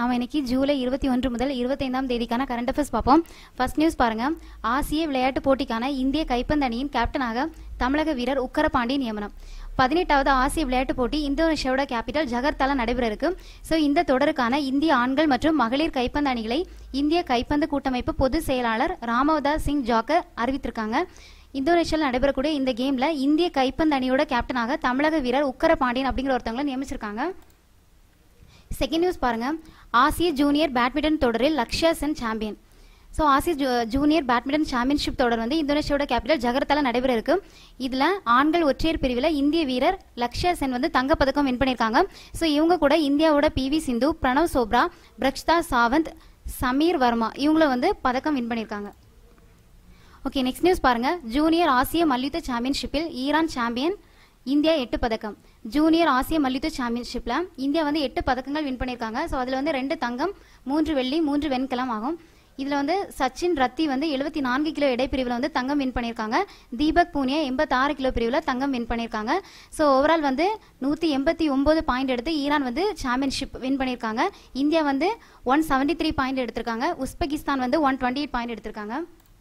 நாம இன்னைக்கு ஜூலை இருபத்தி ஒன்று முதல் இருபத்தைந்தாம் தேதிக்கான கரண்ட் அஃபேர்ஸ் பார்ப்போம் ஃபர்ஸ்ட் நியூஸ் பாருங்க ஆசிய விளையாட்டுப் போட்டிக்கான இந்திய கைப்பந்து அணியின் கேப்டனாக தமிழக வீரர் உக்கரபாண்டி நியமனம் பதினெட்டாவது ஆசிய விளையாட்டுப் போட்டி இந்தோனேஷியாவோட கேபிட்டல் ஜகர்த்தால நடைபெற இருக்கு ஸோ இந்த தொடருக்கான இந்திய ஆண்கள் மற்றும் மகளிர் கைப்பந்து அணிகளை இந்திய கைப்பந்து கூட்டமைப்பு பொதுச் செயலாளர் ராமவதாஸ் சிங் ஜாக்கர் அறிவித்திருக்காங்க இந்தோனேஷியாவில் நடைபெறக்கூடிய இந்த கேம்ல இந்திய கைப்பந்து அணியோட கேப்டனாக தமிழக வீரர் உக்கர பாண்டியன் அப்படிங்கிற ஒருத்தவங்களை நியமிச்சிருக்காங்க செகண்ட் நியூஸ் பாருங்க ஆசிய ஜூனியர் பேட்மிண்டன் தொடரில் லக்ஷ்யா சென் சாம்பியன் ஸோ ஆசிய ஜூ- ஜூனியர் பேட்மிண்டன் சாம்பியன்ஷிப் தொடர் வந்து இந்தோனேஷியாவோட கேபிட்டல் ஜகர்த்தால நடைபெற இருக்கு இதுல ஆண்கள் ஒற்றையர் பிரிவில் இந்திய வீரர் லக்ஷ்யா சென் வந்து தங்கப்பதக்கம் வின் பண்ணியிருக்காங்க ஸோ இவங்க கூட இந்தியாவோட பிவி சிந்து பிரணவ் சோப்ரா பிரக்ஷ்தா சாவந்த் சமீர் வர்மா இவங்கள வந்து பதக்கம் வின் பண்ணியிருக்காங்க ஓகே நெக்ஸ்ட் நியூஸ் பாருங்க ஜூனியர் ஆசிய மல்யுத்த சாம்பியன்ஷிப்பில் ஈரான் சாம்பியன் இந்தியா எட்டு பதக்கம் ஜூனியர் ஆசிய மல்யுத்த சாம்பியன்ஷிப்ல இந்தியா வந்து எட்டு பதக்கங்கள் வின் பண்ணியிருக்காங்க ஸோ அதுல வந்து ரெண்டு தங்கம் மூன்று வெள்ளி மூன்று வெண்கலம் ஆகும் இதுல வந்து சச்சின் ரத்தி வந்து எழுபத்தி நான்கு கிலோ எடைப்பிரிவில் வந்து தங்கம் வின் பண்ணியிருக்காங்க தீபக் பூனியா எண்பத்தாறு கிலோ பிரிவில் தங்கம் வின் பண்ணியிருக்காங்க ஸோ ஓவரால் வந்து நூற்றி எண்பத்தி ஒன்பது பாயிண்ட் எடுத்து ஈரான் வந்து சாம்பியன்ஷிப் வின் பண்ணியிருக்காங்க இந்தியா வந்து ஒன் செவன்டி த்ரீ பாயிண்ட் எடுத்திருக்காங்க உஸ்பெகிஸ்தான் வந்து ஒன் டுவெண்ட்டி எயிட் பாயிண்ட் எடுத்திருக்காங்க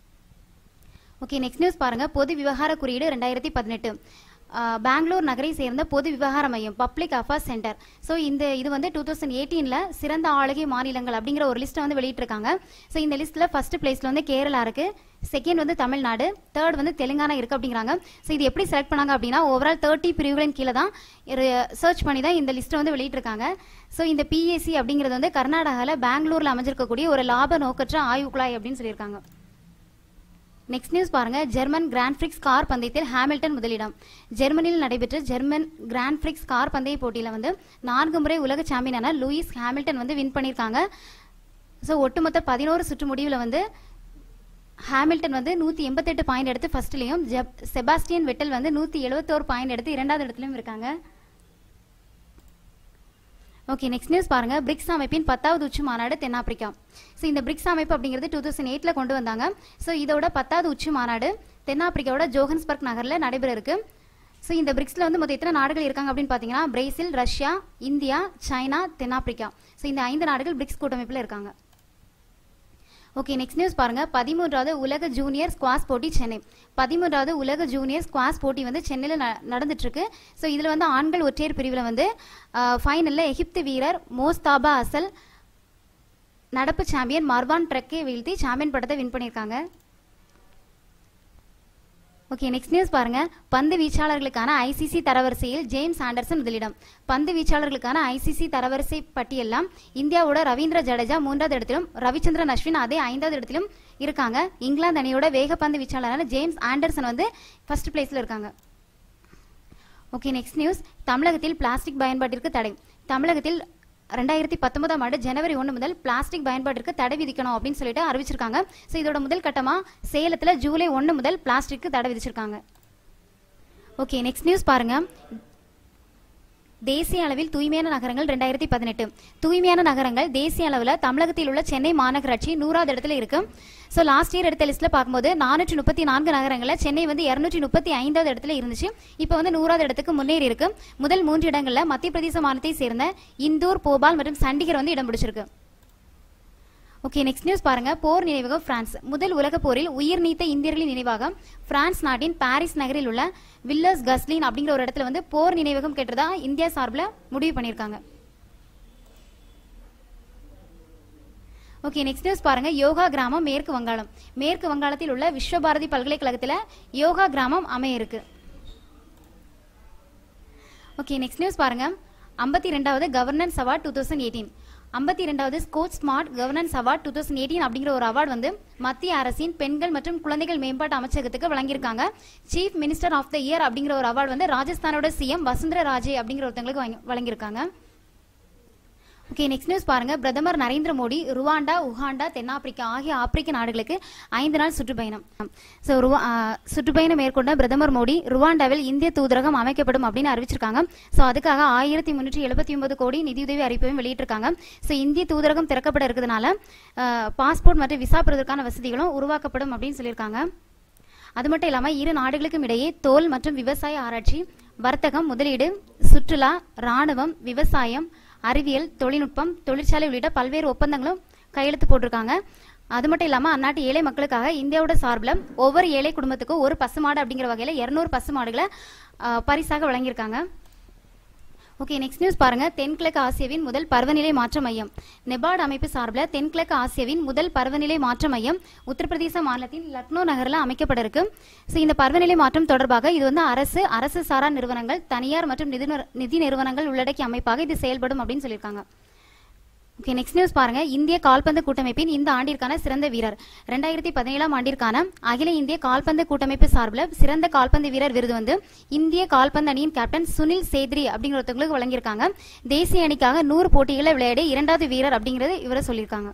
ஓகே நெக்ஸ்ட் நியூஸ் பாருங்க பொது விவகார குறியீடு ரெண்டாயிரத்தி பதினெட்டு பெங்களூர் நகரை சேர்ந்த பொது விவகார மையம் பப்ளிக் அஃபேர்ஸ் சென்டர் ஸோ இந்த இது வந்து டூ தௌசண்ட் எயிட்டீனில் சிறந்த ஆளுகை மாநிலங்கள் அப்படிங்கிற ஒரு லிஸ்ட்டை வந்து வெளியிட்டிருக்காங்க ஸோ இந்த லிஸ்ட்டில் ஃபர்ஸ்ட் பிளேஸில் வந்து கேரளா இருக்கு செகண்ட் வந்து தமிழ்நாடு தேர்ட் வந்து தெலுங்கானா இருக்கு அப்படிங்கிறாங்க ஸோ இது எப்படி செலக்ட் பண்ணாங்க அப்படின்னா ஓவரால் தேர்ட்டி பிரிவுகளின் கீழே தான் சர்ச் பண்ணி தான் இந்த லிஸ்ட்டை வந்து வெளியிட்டிருக்காங்க ஸோ இந்த பிஎஸ்சி அப்படிங்கிறது வந்து கர்நாடகாவில் பெங்களூரில் அமைஞ்சிருக்கக்கூடிய ஒரு லாப நோக்கற்ற ஆய்வு குழாய் அப்படின்னு சொல்லியிருக்காங்க நெக்ஸ்ட் நியூஸ் பாருங்க ஜெர்மன் கிராண்ட் பிரிக்ஸ் கார் பந்தயத்தில் ஹாமில்டன் முதலிடம் ஜெர்மனியில் நடைபெற்ற ஜெர்மன் கிராண்ட் பிரிக்ஸ் கார் பந்தய போட்டியில் வந்து நான்கு முறை உலக சாம்பியனான லூயிஸ் ஹாமில்டன் வந்து வின் பண்ணியிருக்காங்க ஸோ ஒட்டுமொத்த பதினோரு சுற்று முடிவில் வந்து ஹாமில்டன் வந்து நூற்றி எண்பத்தெட்டு பாயிண்ட் எடுத்து ஃபர்ஸ்ட்லையும் ஜெப் செபாஸ்டியன் வெட்டல் வந்து நூற்றி எழுபத்தோரு பாயிண்ட் எடுத்து இரண்டாவது இடத்துலையும் இருக்காங்க ஓகே நெக்ஸ்ட் நியூஸ் பாருங்க பிரிக்ஸ் அமைப்பின் பத்தாவது உச்சி மாநாடு தென்னாப்பிரிக்கா ஸோ இந்த பிரிக்ஸ் அமைப்பு அப்படிங்கிறது டூ தௌசண்ட் எயிட்ல கொண்டு வந்தாங்க ஸோ இதோட பத்தாவது உச்சி மாநாடு தென்னாப்பிரிக்காவோட ஜோஹன்ஸ்பர்க் நகரில் நடைபெற இருக்கு ஸோ இந்த பிரிக்ஸ்ல வந்து மொத்தம் எத்தனை நாடுகள் இருக்காங்க அப்படின்னு பார்த்தீங்கன்னா பிரேசில் ரஷ்யா இந்தியா சைனா தென்னாப்பிரிக்கா ஸோ இந்த ஐந்து நாடுகள் பிரிக்ஸ் கூட்டமைப்பில் இருக்காங்க ஓகே நெக்ஸ்ட் நியூஸ் பாருங்க பதிமூன்றாவது உலக ஜூனியர் ஸ்குவாஷ் போட்டி சென்னை பதிமூன்றாவது உலக ஜூனியர் ஸ்குவாஷ் போட்டி வந்து சென்னையில் ந- நடந்துட்டு இருக்கு ஸோ இதில் வந்து ஆண்கள் ஒற்றையர் பிரிவில் வந்து ஃபைனலில் எகிப்து வீரர் மோஸ்தாபா அசல் நடப்பு சாம்பியன் மர்வான் ட்ரக்கை வீழ்த்தி சாம்பியன் பட்டத்தை வின் பண்ணியிருக்காங்க ஓகே நெக்ஸ்ட் நியூஸ் பாருங்க பந்து வீச்சாளர்களுக்கான ஐசிசி தரவரிசையில் ஜேம்ஸ் ஆண்டர்சன் முதலிடம் பந்து வீச்சாளர்களுக்கான ஐசிசி தரவரிசை பட்டியலாம் இந்தியாவோட ரவீந்திர ஜடேஜா மூன்றாவது இடத்திலும் ரவிச்சந்திரன் அஸ்வின் அதே ஐந்தாவது இடத்திலும் இருக்காங்க இங்கிலாந்து அணியோட வேகப்பந்து வீச்சாளரான ஜேம்ஸ் ஆண்டர்சன் வந்து ஃபர்ஸ்ட் பிளேஸ்ல இருக்காங்க ஓகே நெக்ஸ்ட் நியூஸ் தமிழகத்தில் பிளாஸ்டிக் பயன்பாட்டிற்கு தடை தமிழகத்தில் ரெண்டாயிரத்தி பத்தொன்பதாம் ஆண்டு ஜனவரி ஒன்று முதல் பிளாஸ்டிக் பயன்பாட்டிற்கு தடை விதிக்கணும் அப்படின்னு சொல்லிட்டு அறிவிச்சிருக்காங்க ஸோ இதோட முதல் கட்டமா சேலத்தில் ஜூலை ஒன்று முதல் பிளாஸ்டிக்கு தடை விதிச்சிருக்காங்க ஓகே நெக்ஸ்ட் நியூஸ் பாருங்க தேசிய அளவில் தூய்மையான நகரங்கள் ரெண்டாயிரத்தி பதினெட்டு தூய்மையான நகரங்கள் தேசிய அளவில் தமிழகத்தில் உள்ள சென்னை மாநகராட்சி நூறாவது இடத்துல இருக்கு ஸோ லாஸ்ட் இயர் எடுத்த லிஸ்ட்ல பார்க்கும்போது நானூற்றி முப்பத்தி நான்கு நகரங்களில் சென்னை வந்து இரநூற்றி முப்பத்தி ஐந்தாவது இடத்துல இருந்துச்சு இப்போ வந்து நூறாவது இடத்துக்கு முன்னேறி இருக்கு முதல் மூன்று இடங்களில் மத்திய பிரதேச மாநிலத்தை சேர்ந்த இந்தூர் போபால் மற்றும் சண்டிகர் வந்து இடம் பிடிச்சிருக்கு ஓகே நெக்ஸ்ட் நியூஸ் பாருங்க போர் நினைவகம் பிரான்ஸ் முதல் உலக போரில் உயிர் நீத்த இந்தியர்களின் நினைவாக பிரான்ஸ் நாட்டின் பாரிஸ் நகரில் உள்ள வில்லர்ஸ் கஸ்லின் அப்படிங்கிற ஒரு இடத்துல வந்து போர் நினைவகம் கேட்டதா இந்தியா சார்பில் முடிவு பண்ணியிருக்காங்க ஓகே நெக்ஸ்ட் நியூஸ் பாருங்க யோகா கிராமம் மேற்கு வங்காளம் மேற்கு வங்காளத்தில் உள்ள விஸ்வபாரதி பல்கலைக்கழகத்தில் யோகா கிராமம் அமைய இருக்கு ஓகே நெக்ஸ்ட் நியூஸ் பாருங்க ஐம்பத்தி ரெண்டாவது governance award two thousand eighteen ஐம்பத்தி ரெண்டாவது Skoch smart governance award two thousand eighteen அப்படிங்கிற ஒரு அவார்டு வந்து மத்திய அரசின் பெண்கள் மற்றும் குழந்தைகள் மேம்பாட்டு அமைச்சகத்துக்கு வழங்கியிருக்காங்க chief minister of the year அப்படிங்கிற ஒரு அவார்டு வந்து ராஜஸ்தானோட சிஎம் வசுந்தர ராஜே அப்படிங்கிற ஒருத்தங்களுக்கு வாங்கி- வழங்கியிருக்காங்க ஓகே நெக்ஸ்ட் நியூஸ் பாருங்க பிரதமர் நரேந்திர மோடி ருவாண்டா உகாண்டா தென்னாப்பிரிக்கா ஆகிய ஆப்பிரிக்க நாடுகளுக்கு ஐந்து நாள் சுற்றுப்பயணம் ஸோ சுற்றுப்பயணம் மேற்கொண்ட பிரதமர் மோடி ருவாண்டாவில் இந்திய தூதரகம் அமைக்கப்படும் அப்படின்னு அறிவிச்சிருக்காங்க ஸோ அதுக்காக ஆயிரத்தி முன்னூற்றி எழுபத்தி ஒன்பது கோடி நிதியுதவி அறிவிப்பையும் வெளியிட்டிருக்காங்க ஸோ இந்திய தூதரகம் திறக்கப்பட இருக்கிறதுனால பாஸ்போர்ட் மற்றும் விசா பெறுவதற்கான வசதிகளும் உருவாக்கப்படும் அப்படின்னு சொல்லியிருக்காங்க அது மட்டும் இல்லாமல் இரு நாடுகளுக்கும் இடையே தோல் மற்றும் விவசாய ஆராய்ச்சி வர்த்தகம் முதலீடு சுற்றுலா ராணுவம் விவசாயம் அறிவியல் தொழில்நுட்பம் தொழிற்சாலை உள்ளிட்ட பல்வேறு ஒப்பந்தங்களும் கையெழுத்து போட்டிருக்காங்க அது மட்டும் இல்லாம அந்நாட்டு ஏழை மக்களுக்காக இந்தியாவோட சார்பில் ஒவ்வொரு ஏழை குடும்பத்துக்கும் ஒரு பசுமாடு அப்படிங்கிற வகையில 200 பசுமாடுகளை ஆஹ், பரிசாக வழங்கியிருக்காங்க ஓகே நெக்ஸ்ட் நியூஸ் பாருங்க தென்கிழக்கு ஆசியாவின் முதல் பருவநிலை மாற்ற மையம் நெபார்டு அமைப்பு சார்பில் தென்கிழக்கு ஆசியாவின் முதல் பருவநிலை மாற்ற மையம் உத்தரப்பிரதேச மாநிலத்தின் லக்னோ நகரில் அமைக்கப்பட இருக்கு ஸோ இந்த பருவநிலை மாற்றம் தொடர்பாக இது வந்து அரசு அரசு சாரா நிறுவனங்கள் தனியார் மற்றும் நிதி நிறு- நிதி நிறுவனங்கள் உள்ளடக்கிய அமைப்பாக இது செயல்படும் அப்படின்னு சொல்லியிருக்காங்க ஓகே நெக்ஸ்ட் நியூஸ் பாருங்க இந்திய கால்பந்து கூட்டமைப்பின் இந்த ஆண்டிற்கான சிறந்த வீரர் ரெண்டாயிரத்தி பதினேழாம் ஆண்டிற்கான அகில இந்திய கால்பந்து கூட்டமைப்பு சார்பில் சிறந்த கால்பந்து வீரர் விருது வந்து இந்திய கால்பந்து அணியின் கேப்டன் சுனில் சேத்ரி அப்படிங்கிறவங்களுக்கு வழங்கியிருக்காங்க தேசிய அணிக்காக நூறு போட்டிகளை விளையாடி இரண்டாவது வீரர் அப்படிங்கிறது இவரை சொல்லியிருக்காங்க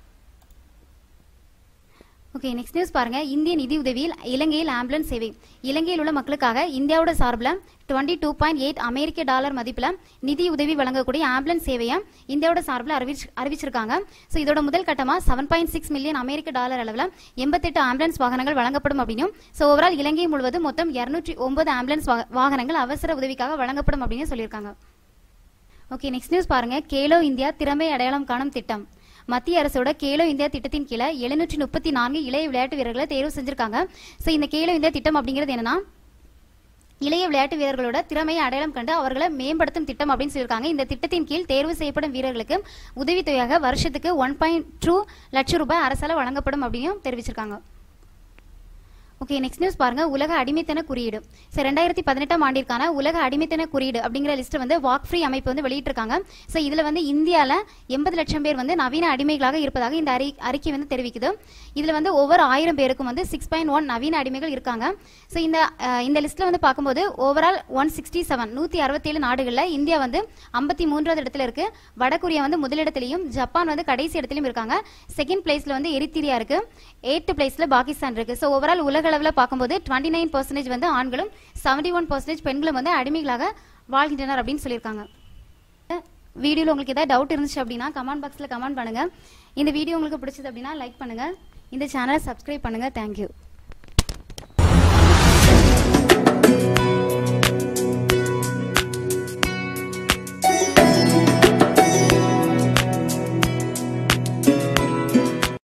ஓகே நெக்ஸ்ட் நியூஸ் பாருங்க இந்திய நிதி உதவியில் இலங்கையில் ஆம்புலன்ஸ் சேவை இலங்கையில் உள்ள மக்களுக்காக இந்தியாவோட சார்பில் டுவெண்ட்டி டூ பாயிண்ட் எயிட் அமெரிக்க டாலர் மதிப்பில் நிதி உதவி வழங்கக்கூடிய ஆம்புலன்ஸ் சேவையை இந்தியாவோட சார்பில் அறிவிச்சு அறிவிச்சிருக்காங்க ஸோ இதோட முதல் கட்டமாக செவன் பாயிண்ட் சிக்ஸ் மில்லியன் அமெரிக்க டாலர் அளவில் எண்பத்தெட்டு ஆம்புலன்ஸ் வாகனங்கள் வழங்கப்படும் அப்படின்னும் ஸோ ஓவரால் இலங்கை முழுவதும் மொத்தம் இரநூற்றி ஒன்பது ஆம்புலன்ஸ் வா- வாகனங்கள் அவசர உதவிக்காக வழங்கப்படும் அப்படின்னு சொல்லியிருக்காங்க ஓகே நெக்ஸ்ட் நியூஸ் பாருங்க கேலோ இந்தியா திறமை அடையாளம் காணும் திட்டம் மத்திய அரசோட கேலோ இந்தியா திட்டத்தின் கீழே எழுநூற்றி முப்பத்தி நான்கு இளைய விளையாட்டு வீரர்களை தேர்வு செஞ்சிருக்காங்க ஸோ இந்த கேலோ இந்தியா திட்டம் அப்படிங்கிறது என்னன்னா இளைய விளையாட்டு வீரர்களோட திறமையை அடையாளம் கண்டு அவர்களை மேம்படுத்தும் திட்டம் அப்படின்னு சொல்லியிருக்காங்க இந்த திட்டத்தின் கீழ் தேர்வு செய்யப்படும் வீரர்களுக்கு உதவித்தொகையாக வருஷத்துக்கு ஒன் பாயிண்ட் டூ லட்சம் ரூபாய் அரசால வழங்கப்படும் அப்படின்னு தெரிவிச்சிருக்காங்க ஓகே நெக்ஸ்ட் நியூஸ் பாருங்க உலக அடிமைத்தன குறியீடு ஸோ ரெண்டாயிரத்தி பதினெட்டாம் ஆண்டிற்கான உலக அடிமைத்தன குறியீடு அப்படிங்கிற லிஸ்ட் வந்து வாக் ஃப்ரீ அமைப்பு வந்து வெளியிட்டிருக்காங்க ஸோ இதுல வந்து இந்தியால எண்பது லட்சம் பேர் வந்து நவீன அடிமைகளாக இருப்பதாக இந்த அறி அறிக்கை வந்து தெரிவிக்குது இதுல வந்து ஒவ்வொரு ஆயிரம் பேருக்கும் வந்து சிக்ஸ் பாயிண்ட் ஒன் நவீன அடிமைகள் இருக்காங்க ஸோ இந்த அஹ், இந்த லிஸ்ட்ல வந்து பார்க்கும்போது ஓவரால் ஒன் சிக்ஸ்டி செவன் நூத்தி அறுபத்தேழு நாடுகளில் இந்தியா வந்து ஐம்பத்தி மூன்றாவது இடத்துல இருக்கு வடகொரியா வந்து முதலிடத்திலையும் ஜப்பான் வந்து கடைசி இடத்துலயும் இருக்காங்க செகண்ட் பிளேஸ்ல வந்து எரித்திரியா இருக்கு எய்த் பிளேஸ்ல பாகிஸ்தான் இருக்கு ஸோ ஓவரால் உலக அளவில் பார்க்கும்போது டுவெண்ட்டி நைன் பர்சன்டேஜ் வந்து ஆண்களும் செவன்டி ஒன் பர்சன்டேஜ் பெண்களும் வந்து அடிமைகளாக வாழ்கின்றனர் அப்படின்னு சொல்லியிருக்காங்க வீடியோவில் உங்களுக்கு ஏதாவது டவுட் இருந்துச்சு அப்படின்னா கமெண்ட் பாக்ஸில் கமெண்ட் பண்ணுங்க இந்த வீடியோ உங்களுக்கு பிடிச்சது அப்படின்னா லைக் பண்ணுங்க இந்த சேனலை சப்ஸ்கிரைப் பண்ணுங்க தேங்க்யூ